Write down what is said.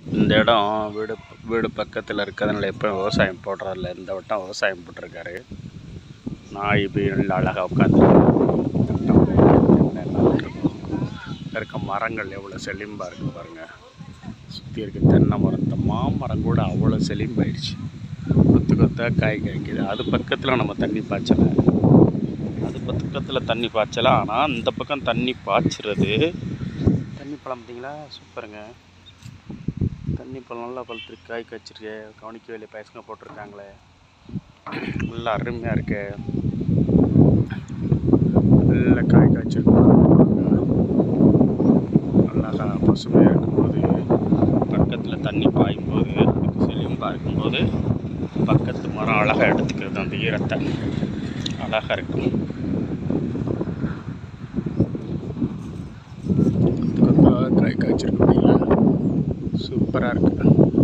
இந்த இடம் வீடு வீடு பக்கத்தில் இருக்கிறதுனால எப்போ விவசாயம் போடுறதில்ல இந்த வட்டம் விவசாயம் போட்டிருக்காரு நாய் பீல் அழகாக உட்காந்து இருக்க மரங்கள் எவ்வளோ செழிம்பாக இருக்குது பாருங்கள் சுற்றி இருக்க தென்னை மரம் இந்த மாமரம் கூட அவ்வளோ செழிம்பாயிடுச்சு கொத்து கொத்தாக காய் காய்க்குது அது பக்கத்தில் நம்ம தண்ணி பாய்ச்சலை அது பக்கத்தில் தண்ணி பாய்ச்சலை ஆனால் இந்த பக்கம் தண்ணி பாய்ச்சுறது தண்ணி பழம் பார்த்தீங்களா சூப்பருங்க தண்ணி பழம் நல்லா பழுத்துருக்கு காய் காய்ச்சிருக்கு கவனிக்க வேண்டிய பசங்க போட்டிருக்காங்களே நல்லா அருமையாக இருக்கு நல்ல காய் காய்ச்சிருக்கு நல்லா பசுமையாக இருக்கும்போது பக்கத்தில் தண்ணி பாயும் போது அதுக்கு செழிம்பாக இருக்கும்போது பக்கத்து மரம் அழகாக எடுத்துக்கிறது அந்த ஈரத்தை அழகாக இருக்கும் கொத்து கொத்தாக காய் காய்ச்சிருக்கு பார்த்தீங்களா சூப்பராக இருக்குது